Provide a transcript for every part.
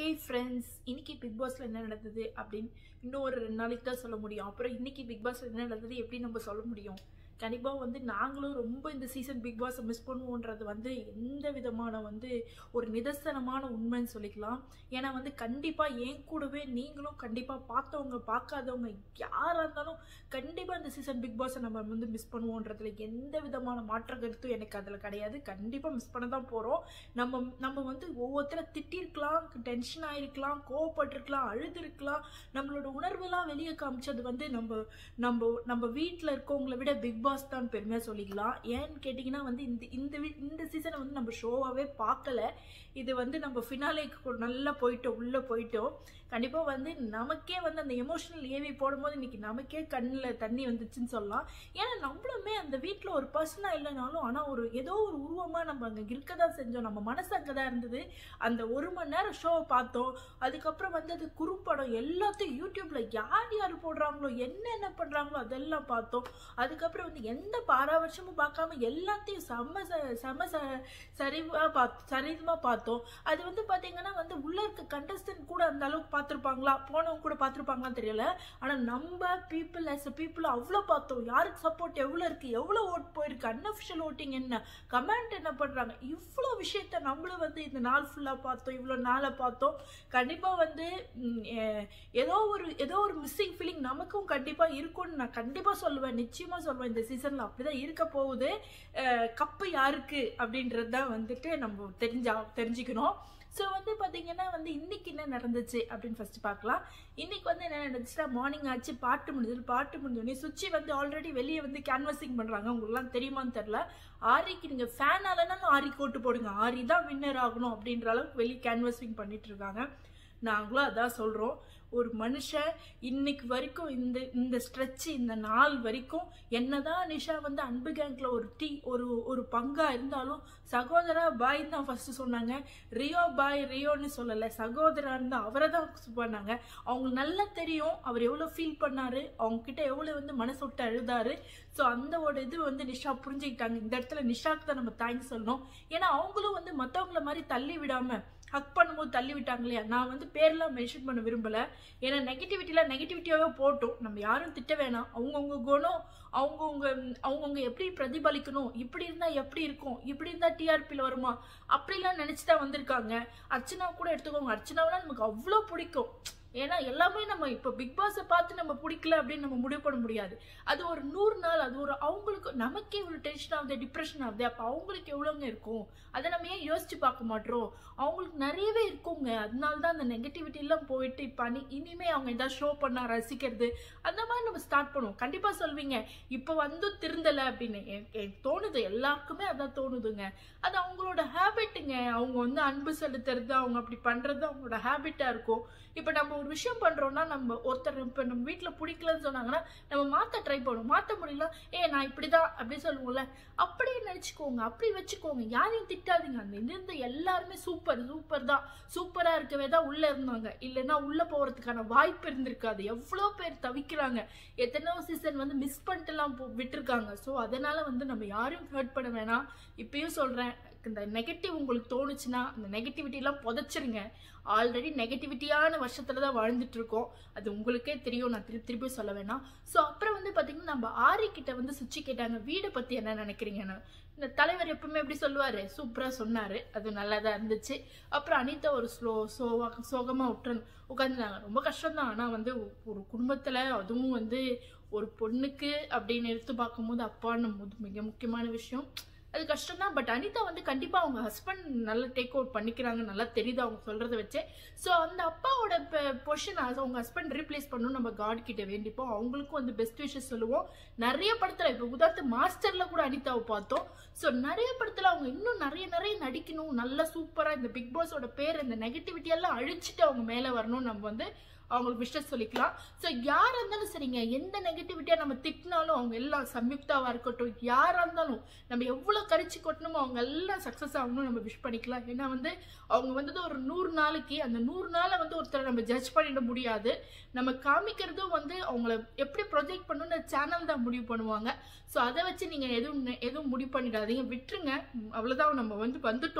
hey friends இன்னைக்கு big பாஸ்ல என்ன நடந்தது அப்படின்னு இன்னும் ஒரு ரெண்டு நாளைக்கு தான் சொல்ல முடியும் அப்புறம் இன்னைக்கு பிக் பாஸ்ல என்ன நடந்தது எப்படி நம்ம சொல்ல முடியும் கண்டிப்பாக வந்து நாங்களும் ரொம்ப இந்த சீசன் பிக் பாஸை மிஸ் பண்ணுவோன்றது வந்து எந்த விதமான வந்து ஒரு நிதர்சனமான உண்மைன்னு சொல்லிக்கலாம் ஏன்னா வந்து கண்டிப்பாக என் கூடவே நீங்களும் கண்டிப்பாக பார்த்தவங்க பார்க்காதவங்க யாராக இருந்தாலும் கண்டிப்பாக இந்த சீசன் பிக் பாஸை நம்ம வந்து மிஸ் பண்ணுவோன்றதுல எந்த விதமான மாற்ற கருத்தும் எனக்கு அதில் கிடையாது கண்டிப்பாக மிஸ் பண்ண தான் போகிறோம் நம்ம நம்ம வந்து ஒவ்வொருத்தர திட்டிருக்கலாம் டென்ஷன் ஆயிருக்கலாம் கோவப்பட்டிருக்கலாம் அழுதுருக்கலாம் நம்மளோட உணர்வெல்லாம் வெளியே காமிச்சது வந்து நம்ம நம்ம நம்ம வீட்டில் இருக்கவங்கள விட பிக் பாஸ் தான் பெருமையாக சொல்லிக்கலாம் ஏன்னு கேட்டிங்கன்னா வந்து இந்த இந்த வி- இந்த சீசனை வந்து நம்ம ஷோவாகவே பார்க்கல இது வந்து நம்ம ஃபினாலேக்கு நல்லா போயிட்டோம் உள்ளே போயிட்டோம் கண்டிப்பாக வந்து நமக்கே வந்து அந்த எமோஷனல் ஏவி போடும்போது இன்னைக்கு நமக்கே கண்ணில் தண்ணி வந்துச்சுன்னு சொல்லலாம் ஏன்னா நம்மளுமே அந்த வீட்டில் ஒரு பர்சனாக இல்லைனாலும் ஆனால் ஒரு ஏதோ ஒரு உருவமாக நம்ம அங்கே இருக்க தான் செஞ்சோம் நம்ம மனசு அங்கே தான் இருந்தது அந்த ஒரு மணி நேரம் ஷோவை பார்த்தோம் அதுக்கப்புறம் வந்து அது குறுப்படம் எல்லாத்தையும் யூடியூப்ல யார் யார் போடுறாங்களோ என்னென்ன பண்ணுறாங்களோ அதெல்லாம் பார்த்தோம் அதுக்கப்புறம் வந்து எந்த பாராபட்சமும் பார்க்காம எல்லாத்தையும் செம்ம ச- செம்ம ச- சரிவா பார்த்து சரிதமாக பார்த்தோம் அது வந்து பார்த்தீங்கன்னா வந்து உள்ள இருக்க கண்டஸ்டன்ட் கூட அந்த அளவுக்கு பார்த்துருப்பாங்களா போனவங்க கூட பார்த்துருப்பாங்களான்னு தெரியல ஆனால் நம்ம பீப்புள் as a people அவ்வளோ பார்த்தோம் யாருக்கு சப்போர்ட் எவ்வளோ இருக்கு எவ்வளோ ஓட் போயிருக்கு அன்அஃபிஷியல் ஓட்டிங் என்ன கமெண்ட் என்ன பண்ணுறாங்க இவ்வளோ விஷயத்த நம்மளும் வந்து இந்த நாள் ஃபுல்லாக பார்த்தோம் இவ்வளோ நாளை பார்த்தோம் கண்டிப்பாக வந்து ம், எ- ஏதோ ஒரு ஏதோ ஒரு மிஸ்ஸிங் ஃபீலிங் நமக்கும் கண்டிப்பாக இருக்கும்னு நான் கண்டிப்பாக சொல்லுவேன் நிச்சயமாக சொல்லுவேன் இந்த சீசனில் அப்படிதான் இருக்க போகுது அஹ், கப்பு யாருக்கு அப்படின்றது தான் வந்துட்டு நம்ம தெரிஞ்சா தெரிஞ்சுக்கணும் ஸோ வந்து பார்த்தீங்கன்னா வந்து இன்னைக்கு என்ன நடந்துச்சு அப்படின்னு ஃபர்ஸ்ட் பார்க்கலாம் இன்னைக்கு வந்து என்ன நடந்துச்சுன்னா மார்னிங் ஆச்சு பாட்டு முடிஞ்சது பாட்டு முடிஞ்சோடனே சுச்சி வந்து ஆல்ரெடி வெளியே வந்து கேன்வசிங் பண்ணுறாங்க உங்களுக்குலாம் தெரியுமான்னு தெரில ஆரிக்கு நீங்கள் ஃபேன் ஆலனாலும் ஆரி கோட்டு போடுங்க ஆரி தான் வின்னர் ஆகணும் அப்படின்ற அளவுக்கு வெளியே கேன்வசிங் பண்ணிட்டு இருக்காங்க நாங்களும் அதான் சொல்கிறோம் ஒரு மனுஷன் இன்னைக்கு வரைக்கும் இந்த இந்த ஸ்ட்ரெச்சு இந்த நாள் வரைக்கும் என்னதான் நிஷா வந்து அன்பு கேங்க்ல ஒரு டீ ஒரு ஒரு பங்கா இருந்தாலும் சகோதரா பாய் தான் ஃபர்ஸ்ட் சொன்னாங்க ரியோ பாய் ரியோன்னு சொல்லலை சகோதரா இருந்தா அவரை தான் பண்ணாங்க அவங்க நல்லா தெரியும் அவர் எவ்வளோ ஃபீல் பண்ணாரு அவங்க கிட்ட எவ்வளோ வந்து மனசு விட்டு அழுதாரு ஸோ அந்த ஒரு இது வந்து நிஷா புரிஞ்சுக்கிட்டாங்க இந்த இடத்துல நிஷாக்கு தான் நம்ம தேங்க்ஸ் சொல்லணும் ஏன்னா அவங்களும் வந்து மற்றவங்கள மாதிரி தள்ளி விடாம ஹக் பண்ணும்போது தள்ளி விட்டாங்க இல்லையா நான் வந்து பேர்லாம் மென்ஷன் பண்ண விரும்பல ஏன்னா நெகட்டிவிட்டியில் நெகட்டிவிட்டியாகவே போட்டோம் நம்ம யாரும் திட்ட வேணாம் அவங்கவுங்க குணம் அவங்கவுங்க அவங்கவுங்க எப்படி பிரதிபலிக்கணும் இப்படி இருந்தால் எப்படி இருக்கும் இப்படி இருந்தால் டிஆர்பியில் வருமா அப்படிலாம் நினச்சி தான் வந்திருக்காங்க அர்ச்சனா கூட எடுத்துக்கோங்க அர்ச்சனாவெல்லாம் நமக்கு அவ்வளோ பிடிக்கும் ஏன்னா எல்லாமே நம்ம இப்போ பிக் பாஸை பார்த்து நம்ம பிடிக்கல அப்படின்னு நம்ம முடிவு பண்ண முடியாது அது ஒரு நூறு நாள் அது ஒரு அவங்களுக்கு நமக்கே இவ்வளோ டென்ஷன் ஆகுது டிப்ரெஷன் ஆகுது அப்போ அவங்களுக்கு எவ்வளோங்க இருக்கும் அதை நம்ம ஏன் யோசிச்சு பார்க்க மாட்டோம் அவங்களுக்கு நிறையவே இருக்குங்க அதனால தான் அந்த நெகட்டிவிட்டி எல்லாம் போயிட்டு இப்போ அனி இனிமே அவங்க ஏதாவது ஷோ பண்ண ரசிக்கிறது அந்த மாதிரி நம்ம ஸ்டார்ட் பண்ணுவோம் கண்டிப்பாக சொல்வீங்க இப்போ வந்து திருந்தலை அப்படின்னு எனக்கு எனக்கு தோணுது எல்லாருக்குமே அதான் தோணுதுங்க அது அவங்களோட ஹேபிட்டுங்க அவங்க வந்து அன்பு செலுத்துறது அவங்க அப்படி பண்ணுறது அவங்களோட ஹேபிட்டாக இருக்கும் இப்போ நம்ம ஒரு விஷயம் பண்ணுறோம்னா நம்ம ஒருத்தர் இப்போ நம்ம வீட்டில் பிடிக்கலன்னு சொன்னாங்கன்னா நம்ம மாற்ற ட்ரை பண்ணுவோம் மாற்ற முடியல ஏ நான் இப்படி தான் அப்படி சொல்லுவோம்ல அப்படியே நினச்சிக்கோங்க அப்படி வச்சுக்கோங்க யாரையும் திட்டாதீங்க அந்த இருந்த எல்லாருமே சூப்பர் சூப்பர் தான் சூப்பராக இருக்கவே தான் உள்ளே இருந்தாங்க இல்லைன்னா உள்ளே போகிறதுக்கான வாய்ப்பு இருந்திருக்காது எவ்வளோ பேர் தவிக்கிறாங்க எத்தனையோ சீசன் வந்து மிஸ் பண்ணிட்டுலாம் போ விட்டுருக்காங்க ஸோ அதனால் வந்து நம்ம யாரையும் ஹர்ட் பண்ண வேணாம் இப்பயும் சொல்கிறேன் இந்த நெகட்டிவ் உங்களுக்கு தோணுச்சுன்னா அந்த நெகட்டிவிட்டிலாம் புதைச்சிருங்க ஆல்ரெடி நெகட்டிவிட்டியான வருஷத்துல தான் வாழ்ந்துட்டு இருக்கோம் அது உங்களுக்கே தெரியும் நான் திருப்பி திருப்பி சொல்ல வேணாம் ஸோ அப்புறம் வந்து பார்த்தீங்கன்னா நம்ம ஆரி கிட்ட வந்து சுச்சி கேட்டாங்க வீடை பற்றி என்ன நினைக்கிறீங்கன்னு இந்த தலைவர் எப்பவுமே எப்படி சொல்லுவார் சூப்பராக சொன்னார் அது நல்லா தான் இருந்துச்சு அப்புறம் அனிதா ஒரு ஸ்லோ சோவா சோகமாக விட்டு உட்காந்துருந்தாங்க ரொம்ப கஷ்டம்தான் ஆனால் வந்து ஒரு குடும்பத்தில் அதுவும் வந்து ஒரு பொண்ணுக்கு அப்படின்னு எடுத்து பார்க்கும்போது அப்பான்னு முது- மிக முக்கியமான விஷயம் அது கஷ்டம் தான் பட் அனிதா வந்து கண்டிப்பாக அவங்க ஹஸ்பண்ட் நல்லா டேக் அவுட் பண்ணிக்கிறாங்க நல்லா தெரியுது அவங்க சொல்கிறத வச்சே ஸோ அந்த அப்பாவோட பொசிஷன் அவங்க ஹஸ்பண்ட் ரீப்ளேஸ் பண்ணணும் நம்ம காட் கிட்ட வேண்டிப்போம் அவங்களுக்கும் வந்து பெஸ்ட் விஷஸ் சொல்லுவோம் நிறைய படத்தில் இப்போ உதாரணத்து மாஸ்டரில் கூட அனிதாவை பார்த்தோம் ஸோ நிறைய படத்தில் அவங்க இன்னும் நிறைய நிறைய நடிக்கணும் நல்லா சூப்பராக இந்த பிக் பாஸோட பேர் இந்த நெகட்டிவிட்டி எல்லாம் அழிச்சிட்டு அவங்க மேலே வரணும் நம்ம வந்து அவங்களுக்கு விஷஸ் சொல்லிக்கலாம் ஸோ யாராக இருந்தாலும் சரிங்க எந்த நெகட்டிவிட்டியாக நம்ம திட்டினாலும் அவங்க எல்லாம் சம்யுக்தாவாக இருக்கட்டும் யாராக இருந்தாலும் நம்ம எவ்வளோ கரிச்சு கொட்டணுமோ அவங்க எல்லாம் சக்ஸஸ் ஆகணும் நம்ம விஷ் பண்ணிக்கலாம் ஏன்னா வந்து அவங்க வந்தது ஒரு நூறு நாளைக்கு அந்த நூறு நாளை வந்து ஒருத்தரை நம்ம ஜட்ஜ் பண்ணிட முடியாது நம்ம காமிக்கிறதும் வந்து அவங்கள எப்படி ப்ரொஜெக்ட் பண்ணணும்னு சேனல் தான் முடிவு பண்ணுவாங்க ஸோ அதை வச்சு நீங்கள் எதுவும் நெ- எதுவும் முடிவு பண்ணிடாதீங்க விட்டுருங்க ம், அவ்வளவுதான் நம்ம வந்து வந்துட்டோம்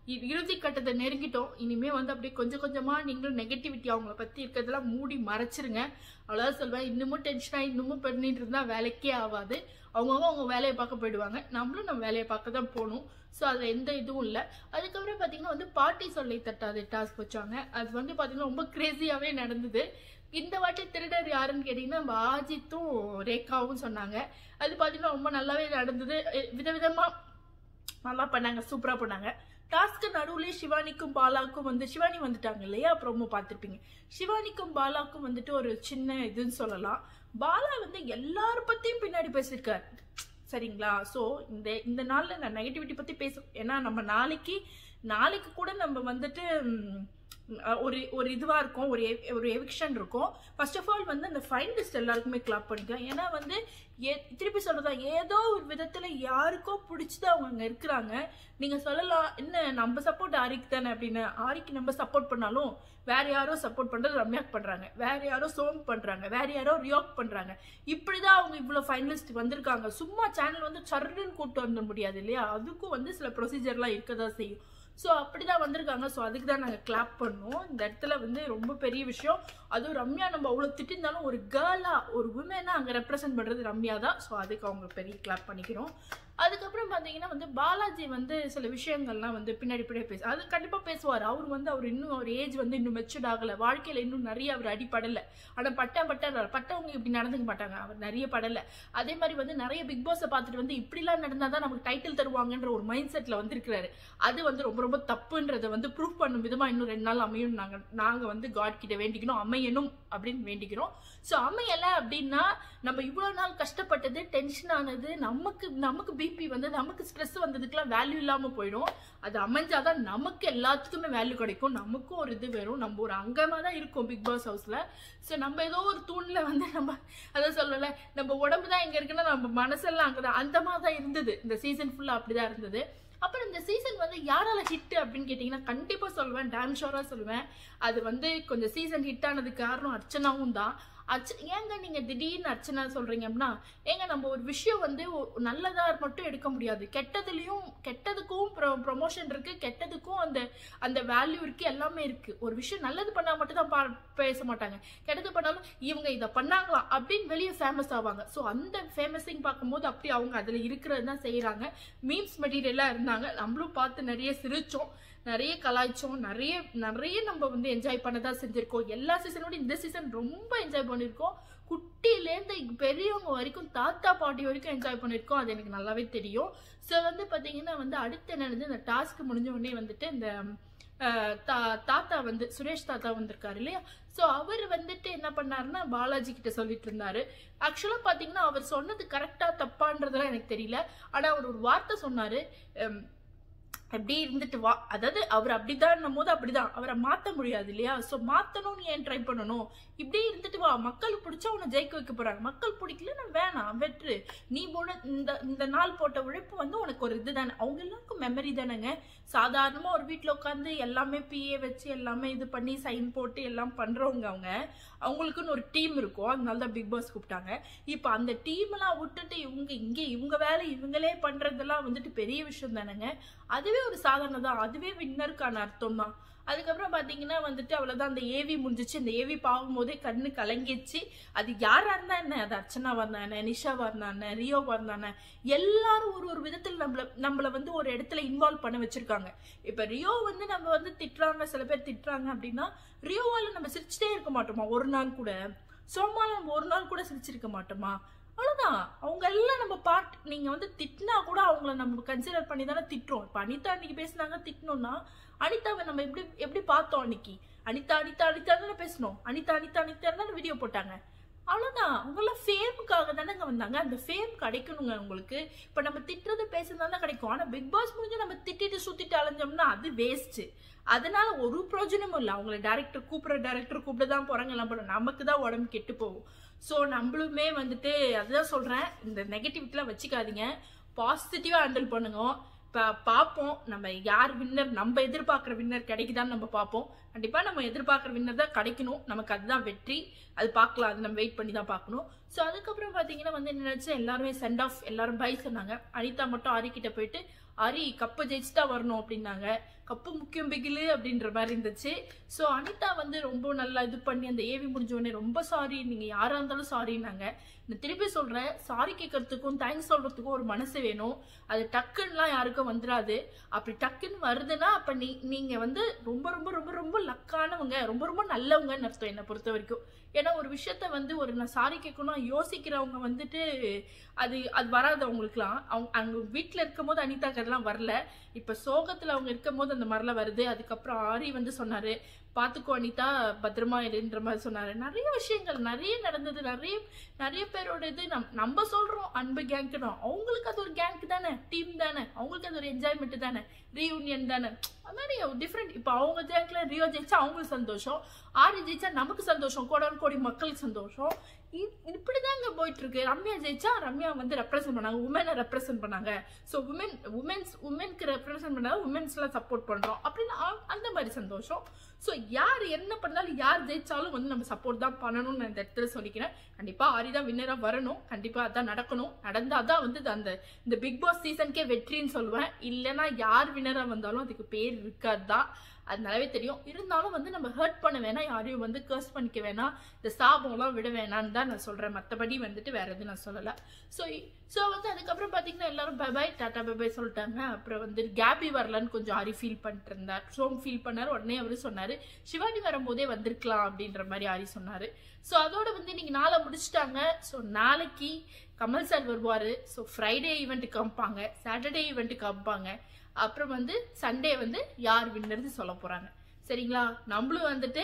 இ- இறுதி கட்டத்தை நெருங்கிட்டோம் இனிமே வந்து அப்படியே கொஞ்சம் கொஞ்சமா நீங்களும் நெகட்டிவிட்டி அவங்கள பத்தி இருக்கிறதெல்லாம் மூடி மறைச்சிருங்க அவ்வளோதான் சொல்வேன் இன்னமும் டென்ஷனாக இன்னமும் பண்ணிட்டு இருந்தா வேலைக்கே ஆகாது அவங்கவுங்க அவங்க வேலையை பார்க்க போயிடுவாங்க நம்மளும் நம்ம வேலையை பார்க்க தான் போகணும் ஸோ அதில் எந்த இதுவும் இல்லை அதுக்கப்புறம் பார்த்தீங்கன்னா வந்து பாட்டி சொல்லி தட்டாது டாஸ்க் வச்சாங்க அது வந்து பார்த்தீங்கன்னா ரொம்ப கிரேசியாகவே நடந்தது இந்த வாட்டி திருடர் யாருன்னு கேட்டிங்கன்னா நம்ம ஆஜித்தும் ரேகாவும் சொன்னாங்க அது பார்த்தீங்கன்னா ரொம்ப நல்லாவே நடந்தது எ- விதவிதமா நல்லா பண்ணாங்க சூப்பராக பண்ணாங்க டாஸ்க்கு நடுவுலயே சிவானிக்கும் பாலாக்கும் வந்து சிவானி வந்துட்டாங்க இல்லையா ப்ரோமோ பார்த்துருப்பீங்க சிவானிக்கும் பாலாக்கும் வந்துட்டு ஒரு சின்ன இதுன்னு சொல்லலாம் பாலா வந்து எல்லார பத்தியும் பின்னாடி பேசியிருக்காரு சரிங்களா ஸோ இந்த இந்த நாளில் நான் நெகட்டிவிட்டி பற்றி பேச ஏன்னா நம்ம நாளைக்கு நாளைக்கு கூட நம்ம வந்துட்டு ம், அஹ், ஒரு ஒரு இதுவாக இருக்கும் ஒரு ev- ஒரு எவிக்ஷன் இருக்கும் ஃபர்ஸ்ட் ஆஃப் ஆல் வந்து அந்த ஃபைன் லிஸ்ட் எல்லாருக்குமே கிளாப் பண்ணிக்கலாம் ஏன்னா வந்து ஏ திருப்பி சொல்றதா ஏதோ ஒரு விதத்துல யாருக்கோ பிடிச்சது அவங்க அங்க இருக்கிறாங்க நீங்க சொல்லலாம் என்ன நம்ம சப்போர்ட் ஆரிக்கு தானே அப்படின்னு ஆரிக்கு நம்ம சப்போர்ட் பண்ணாலும் வேற யாரோ சப்போர்ட் பண்றது ரம்யாக் பண்றாங்க வேற யாரோ சோம் பண்றாங்க வேற யாரோ ரியாக் பண்றாங்க இப்படிதான் அவங்க இவ்வளவு ஃபைனலிஸ்ட் வந்திருக்காங்க சும்மா சேனல் வந்து சர்ன்னு கூட்டு வர முடியாது இல்லையா அதுக்கும் வந்து சில ப்ரொசீஜர்லாம் இருக்கதா செய்யும் ஸோ அப்படிதான் வந்திருக்காங்க ஸோ அதுக்கு தான் நாங்கள் கிளாப் பண்ணோம் இந்த இடத்துல வந்து ரொம்ப பெரிய விஷயம் அதுவும் ரம்யா நம்ம அவ்வளோ திட்டிருந்தாலும் ஒரு கேர்ளாக ஒரு உமனாக அங்கே ரெப்ரசென்ட் பண்ணுறது ரம்யா தான் ஸோ அதுக்கு அவங்க பெரிய கிளாப் பண்ணிக்கிறோம் அதுக்கப்புறம் பார்த்தீங்கன்னா வந்து பாலாஜி வந்து சில விஷயங்கள்லாம் வந்து பின்னாடி பின்னாடி பேச அது கண்டிப்பாக பேசுவார் அவர் வந்து அவர் இன்னும் அவர் ஏஜ் வந்து இன்னும் மெச்சூர்ட் ஆகலை வாழ்க்கையில் இன்னும் நிறைய அவர் அடிப்படலை ஆனால் பட்டா பட்டா பட்டவங்க இப்படி நடந்துக்க மாட்டாங்க அவர் நிறைய படலை அதே மாதிரி வந்து நிறைய பிக் பாஸை பார்த்துட்டு வந்து இப்படிலாம் நடந்தால் தான் நமக்கு டைட்டில் தருவாங்கன்ற ஒரு மைண்ட் செட்டில் வந்திருக்கிறாரு அது வந்து ரொம்ப ரொம்ப தப்புன்றதை வந்து ப்ரூஃப் பண்ணும் விதமாக இன்னும் ரெண்டு நாள் அமையும் நாங்கள் நாங்கள் வந்து காட் கிட்ட வேண்டிக்கணும் அமையணும் அப்படின்னு வேண்டிக்கிறோம் ஸோ அமையலை அப்படின்னா நம்ம இவ்வளோ நாள் கஷ்டப்பட்டது டென்ஷன் ஆனது நமக்கு நமக்கு பிபி வந்து நமக்கு ஸ்ட்ரெஸ் வந்ததுக்கெல்லாம் வேல்யூ இல்லாமல் போயிடும் அது அமைஞ்சாதான் நமக்கு எல்லாத்துக்குமே வேல்யூ கிடைக்கும் நமக்கும் ஒரு இது வரும் நம்ம ஒரு அங்கமாக தான் இருக்கோம் பிக் பாஸ் ஹவுஸில் ஸோ நம்ம ஏதோ ஒரு தூணில் வந்து நம்ம அதான் சொல்லல நம்ம உடம்பு தான் இங்கே இருக்குன்னா நம்ம மனசெல்லாம் அங்கே தான் அந்த மாதிரி தான் இருந்தது இந்த சீசன் ஃபுல்லாக அப்படி தான் இருந்தது அப்புறம் இந்த சீசன் வந்து யாரால ஹிட் அப்படின்னு கேட்டிங்கன்னா கண்டிப்பாக சொல்லுவேன் டேம் ஷோராக சொல்லுவேன் அது வந்து கொஞ்சம் சீசன் ஹிட் ஆனதுக்கு காரணம் அர்ச்சனாவும் தான் அர்ச்ச ஏங்க நீங்க திடீர்னு அர்ச்சனா சொல்றீங்க அப்படின்னா ஏங்க நம்ம ஒரு விஷயம் வந்து ஒ- நல்லதா மட்டும் எடுக்க முடியாது கெட்டதுலயும் கெட்டதுக்கும் ப்ரொமோஷன் இருக்கு கெட்டதுக்கும் அந்த அந்த வேல்யூ இருக்கு எல்லாமே இருக்கு ஒரு விஷயம் நல்லது பண்ணா மட்டும் தான் பா- பேச மாட்டாங்க கெட்டது பண்ணாலும் இவங்க இதை பண்ணாங்களாம் அப்படின்னு வெளியே ஃபேமஸ் ஆவாங்க ஸோ அந்த ஃபேமஸிங் பார்க்கும்போது அப்படி அவங்க அதுல இருக்கிறது தான் செய்யறாங்க மீம்ஸ் மெட்டீரியலா இருந்தாங்க நம்மளும் பார்த்து நிறைய சிரிச்சோம் நிறைய கலாய்ச்சோம் நிறைய நிறைய நம்ம வந்து என்ஜாய் பண்ணதா செஞ்சிருக்கோம் எல்லா சீசனோட இந்த சீசன் ரொம்ப என்ஜாய் பண்ணியிருக்கோம் குட்டிலேருந்து பெரியவங்க வரைக்கும் தாத்தா பாட்டி வரைக்கும் என்ஜாய் பண்ணியிருக்கோம் அது எனக்கு நல்லாவே தெரியும் ஸோ வந்து பார்த்தீங்கன்னா வந்து அடுத்து என்ன நடந்தது இந்த டாஸ்க் முடிஞ்ச உடனே வந்துட்டு இந்த அஹ், தா தாத்தா வந்து சுரேஷ் தாத்தா வந்திருக்காரு இல்லையா ஸோ அவர் வந்துட்டு என்ன பண்ணாருன்னா பாலாஜி கிட்ட சொல்லிட்டு இருந்தாரு ஆக்சுவலாக பார்த்தீங்கன்னா அவர் சொன்னது கரெக்டாக தப்பான்றதெல்லாம் எனக்கு தெரியல ஆனால் அவர் ஒரு வார்த்தை சொன்னாரு அம், அப்படி இருந்துட்டு வா அதாவது அவர் அப்படிதான் போது அப்படிதான் அவரை மாத்த முடியாது இல்லையா சோ மாத்தணும்னு ஏன் ட்ரை பண்ணணும் இப்படி இருந்துட்டு வா மக்களுக்கு பிடிச்சா உன்னை ஜெயிக்க வைக்க போறாங்க மக்கள் பிடிக்கல நான் வேணாம் வெற்று நீ போட இந்த இந்த நாள் போட்ட உழைப்பு வந்து உனக்கு ஒரு இது தானே அவங்க எல்லாருக்கும் மெமரி தானேங்க சாதாரணமா ஒரு வீட்ல உட்காந்து எல்லாமே பிஏ வச்சு எல்லாமே இது பண்ணி சைன் போட்டு எல்லாம் பண்றவங்க அவங்க அவங்களுக்குன்னு ஒரு டீம் இருக்கும் அதனால தான் பிக் பாஸ் கூப்பிட்டாங்க இப்போ அந்த டீம் எல்லாம் விட்டுட்டு இவங்க இங்க இவங்க வேலை இவங்களே பண்றதெல்லாம் வந்துட்டு பெரிய விஷயம் தானேங்க அதுவே ஒரு சாதனை தான் அதுவே வின்னருக்கான அர்த்தம் தான் அதுக்கப்புறம் பார்த்தீங்கன்னா வந்துட்டு அவ்வளோதான் அந்த ஏவி முடிஞ்சிச்சு இந்த ஏவி பார்க்கும்போதே கண்ணு கலங்கிச்சு அது யாரா இருந்தா என்ன அது அர்ச்சனாவா இருந்தா என்ன நிஷாவா இருந்தா என்ன ரியோவா இருந்தா என்ன எல்லாரும் ஒரு ஒரு விதத்தில் நம்மள நம்மள வந்து ஒரு இடத்துல இன்வால்வ் பண்ண வச்சிருக்காங்க இப்ப ரியோ வந்து நம்ம வந்து திட்டுறாங்க சில பேர் திட்டுறாங்க அப்படின்னா ரியோவால நம்ம சிரிச்சுட்டே இருக்க மாட்டோமா ஒரு நாள் கூட சோமால நம்ம ஒரு நாள் கூட சிரிச்சிருக்க மாட்டோமா அவ்வளவுதான் அவங்க எல்லாம் நம்ம பார்ட் நீங்க வந்து திட்டினா கூட அவங்கள நம்ம கன்சிடர் பண்ணி தானே திட்டுறோம் இப்ப அனிதா அன்னைக்கு பேசினாங்க திட்டணும்னா அனிதாவை நம்ம எப்படி எப்படி பார்த்தோம் அன்னைக்கு அனிதா அனிதா அனிதா தானே பேசணும் அனிதா அனிதா அனிதா தானே வீடியோ போட்டாங்க அவ்வளவுதான் அவங்கெல்லாம் ஃபேமுக்காக தானேங்க வந்தாங்க அந்த ஃபேம் கிடைக்கணுங்க உங்களுக்கு இப்ப நம்ம திட்டுறது பேசுறதுனால கிடைக்கும் ஆனா பிக் பாஸ் முடிஞ்சு நம்ம திட்டிட்டு சுத்திட்டு அலைஞ்சோம்னா அது வேஸ்ட் அதனால ஒரு பிரயோஜனமும் இல்லை அவங்கள டேரக்டர் கூப்பிடுற டேரக்டர் கூப்பிட தான் போறாங்க எல்லாம் போறோம் நமக்கு தான் உடம்பு கெட்டு போகும் ஸோ நம்மளுமே வந்துட்டு அதுதான் சொல்றேன் இந்த நெகட்டிவிட்டிலாம் வச்சுக்காதீங்க பாசிட்டிவா ஹேண்டில் பண்ணுங்க இப்போ பார்ப்போம் நம்ம யார் வின்னர் நம்ம எதிர்பார்க்குற வின்னர் கிடைக்குதான்னு நம்ம பார்ப்போம் கண்டிப்பாக நம்ம எதிர்பார்க்குற வின்னர் தான் கிடைக்கணும் நமக்கு அதுதான் வெற்றி அது பார்க்கலாம் அது நம்ம வெயிட் பண்ணி தான் பார்க்கணும் ஸோ அதுக்கப்புறம் பார்த்தீங்கன்னா வந்து என்ன நினச்சா எல்லாருமே சென்ட் ஆஃப் எல்லாரும் பை சொன்னாங்க அனிதா மட்டும் ஆரிக்கிட்ட போயிட்டு ஹரி கப்பை ஜெயிச்சு தான் வரணும் அப்படின்னாங்க கப்பு முக்கியம் பிகிலு அப்படின்ற மாதிரி இருந்துச்சு ஸோ அனிதா வந்து ரொம்ப நல்லா இது பண்ணி அந்த ஏவி முடிஞ்ச உடனே ரொம்ப சாரி நீங்கள் யாராக இருந்தாலும் சாரின்னாங்க நான் திருப்பி சொல்கிறேன் சாரி கேட்கறதுக்கும் தேங்க்ஸ் சொல்கிறதுக்கும் ஒரு மனசு வேணும் அது டக்குன்னுலாம் யாருக்கும் வந்துடாது அப்படி டக்குன்னு வருதுன்னா அப்போ நீ நீங்கள் வந்து ரொம்ப ரொம்ப ரொம்ப ரொம்ப லக்கானவங்க ரொம்ப ரொம்ப நல்லவங்கன்னு அர்த்தம் என்னை பொறுத்த வரைக்கும் ஏன்னா ஒரு விஷயத்த வந்து ஒரு நான் சாரி கேட்கணும் யோசிக்கிறவங்க வந்துட்டு அது அது வராது அவங்களுக்குலாம் அவங்க அவங்க வீட்டில் இருக்கும் போது அனிதாக்கு அதெல்லாம் வரல இப்போ சோகத்தில் அவங்க இருக்கும் போது அந்த மாதிரிலாம் வருது அதுக்கப்புறம் ஆரி வந்து சொன்னார் பார்த்துக்கோ அனிதா பத்திரமா இருன்ற மாதிரி சொன்னார் நிறைய விஷயங்கள் நிறைய நடந்தது நிறைய நிறைய பேரோட இது நம் நம்ம சொல்கிறோம் அன்பு கேங்க்கு தான் அவங்களுக்கு அது ஒரு கேங்க் தானே டீம் தானே அவங்களுக்கு அது ஒரு என்ஜாய்மெண்ட் தானே ரீயூனியன் தானே அது மாதிரி டிஃப்ரெண்ட் இப்போ அவங்க கேங்க்ல ரியோ ஜெயிச்சா அவங்களுக்கு சந்தோஷம் ஆரி ஜெயிச்சா நமக்கு சந்தோஷம் கோடான கோடி மக்களுக்கு சந்தோஷம் இப்படிதாங்க போயிட்டு இருக்கு ரம்யா ஜெயிச்சா ரம்யா வந்து ரெப்ரசென்ட் பண்ணாங்க உமனை ரெப்ரசென்ட் பண்ணாங்க ஸோ உமன் உமன்ஸ் உமனுக்கு ரெப்ரசென்ட் பண்ணாங்க உமன்ஸ்லாம் சப்போர்ட் பண்றோம் அப்படின்னு அ- அந்த மாதிரி சந்தோஷம் ஸோ யார் என்ன பண்ணாலும் யார் ஜெயிச்சாலும் வந்து நம்ம சப்போர்ட் தான் பண்ணணும்னு நான் இந்த இடத்துல சொல்லிக்கிறேன் கண்டிப்பா ஆரி தான் வின்னராக வரணும் கண்டிப்பா அதான் நடக்கணும் நடந்தாதான் வந்து இது அந்த இந்த பிக் பாஸ் சீசனுக்கே வெற்றின்னு சொல்லுவேன் இல்லைன்னா யார் வின்னராக வந்தாலும் அதுக்கு பேர் இருக்காது தான் அது நல்லாவே தெரியும் இருந்தாலும் வந்து நம்ம ஹர்ட் பண்ண வேணாம் யாரையும் வந்து கர்ஸ் பண்ணிக்க வேணாம் இந்த சாபம்லாம் விட வேணாம்னு தான் நான் சொல்கிறேன் மற்றபடி வந்துட்டு வேற எதுவும் நான் சொல்லலை ஸோ ஸோ வந்து அதுக்கப்புறம் பார்த்தீங்கன்னா எல்லாரும் பை பை டாட்டா பை பை சொல்லிட்டாங்க அப்புறம் வந்து கேபி வரலன்னு கொஞ்சம் ஆரி ஃபீல் பண்ணிட்டு இருந்தார் சோம் ஃபீல் பண்ணார் உடனே அவர் சொன்னார் சிவானி வரும்போதே வந்திருக்கலாம் அப்படின்ற மாதிரி ஆரி சொன்னார் ஸோ அதோட வந்து நீங்கள் நாளை முடிச்சிட்டாங்க ஸோ நாளைக்கு கமல் சார் வருவார் ஸோ ஃப்ரைடே ஈவெண்ட்டுக்கு காமிப்பாங்க சாட்டர்டே ஈவெண்ட்டுக்கு காமிப்பாங்க அப்புறம் வந்து சண்டே வந்து யார் வின்னர்னு சொல்ல போகிறாங்க சரிங்களா நம்மளும் வந்துட்டு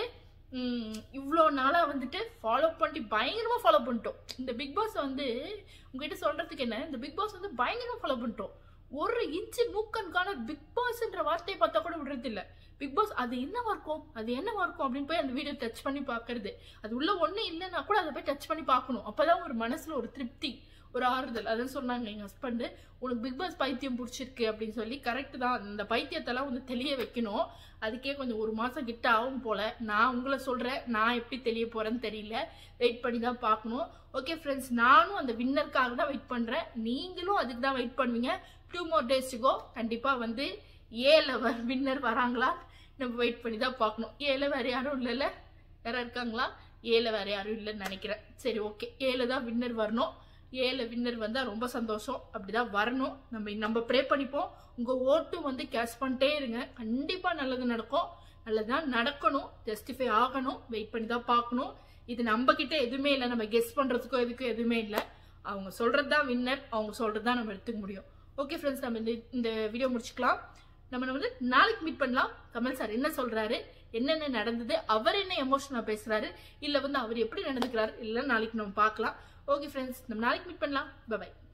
இவ்வளோ நாளாக வந்துட்டு ஃபாலோ பண்ணி பயங்கரமாக ஃபாலோ பண்ணிட்டோம் இந்த பிக் பாஸ் வந்து உங்ககிட்ட சொல்கிறதுக்கு என்ன இந்த பிக் பாஸ் வந்து பயங்கரமாக ஃபாலோ பண்ணிட்டோம் ஒரு இன்ச்சு நூக்கனுக்கான பிக் பாஸ்ன்ற வார்த்தையை பார்த்தா கூட விடுறது இல்ல பிக் பாஸ் அது என்னவா இருக்கும் அது என்னவா இருக்கும் அப்படின்னு போய் அந்த வீடியோ டச் பண்ணி பார்க்கறது அது உள்ள ஒன்றும் இல்லைன்னா கூட அதை போய் டச் பண்ணி பார்க்கணும் அப்பதான் ஒரு மனசுல ஒரு திருப்தி ஒரு ஆறுதல் அதான் சொன்னாங்க எங்க ஹஸ்பண்டு உனக்கு பிக் பாஸ் பைத்தியம் பிடிச்சிருக்கு அப்படின்னு சொல்லி கரெக்ட் தான் அந்த பைத்தியத்தெல்லாம் வந்து தெளிய வைக்கணும் அதுக்கே கொஞ்சம் ஒரு மாசம் கிட்ட ஆகும் போல நான் உங்களை சொல்றேன் நான் எப்படி தெளிய போறேன்னு தெரியல வெயிட் பண்ணி தான் பார்க்கணும் ஓகே ஃப்ரெண்ட்ஸ் நானும் அந்த வின்னருக்காக தான் வெயிட் பண்றேன் நீங்களும் அதுக்கு தான் வெயிட் பண்ணுவீங்க டூ மோர் டேஸ் கோ கண்டிப்பா வந்து ஏல வின்னர் வராங்களா நம்ம வெயிட் பண்ணி தான் பார்க்கணும் ஏல வேற யாரும் இல்லைல்ல யாரா இருக்காங்களா ஏல வேற யாரும் இல்லைன்னு நினைக்கிறேன் சரி ஓகே ஏல தான் வின்னர் வரணும் ஏல வின்னர் வந்தா ரொம்ப சந்தோஷம் அப்படிதான் வரணும் நம்ம நம்ம ப்ரே பண்ணிப்போம் உங்க ஓட்டும் வந்து கேஷ் பண்ணிட்டே இருங்க கண்டிப்பா நல்லது நடக்கும் நல்லதுதான் நடக்கணும் ஜஸ்டிஃபை ஆகணும் வெயிட் பண்ணி தான் பார்க்கணும் இது நம்ம கிட்ட எதுவுமே இல்லை நம்ம கெஸ் பண்றதுக்கோ எதுக்கும் எதுவுமே இல்லை அவங்க சொல்றது தான் வின்னர் அவங்க சொல்றது தான் நம்ம எடுத்துக்க முடியும் ஓகே ஃப்ரெண்ட்ஸ் நம்ம இந்த இந்த வீடியோ முடிச்சுக்கலாம் நம்ம வந்து நாளைக்கு மீட் பண்ணலாம் கமல் சார் என்ன சொல்றாரு என்னென்ன நடந்தது அவர் என்ன எமோஷனா பேசுறாரு இல்ல வந்து அவர் எப்படி நடந்துக்கிறாரு இல்ல நாளைக்கு நம்ம பார்க்கலாம் ஓகே ஃப்ரெண்ட்ஸ் நம்ம நாளைக்கு மீட் பண்ணலாம் பை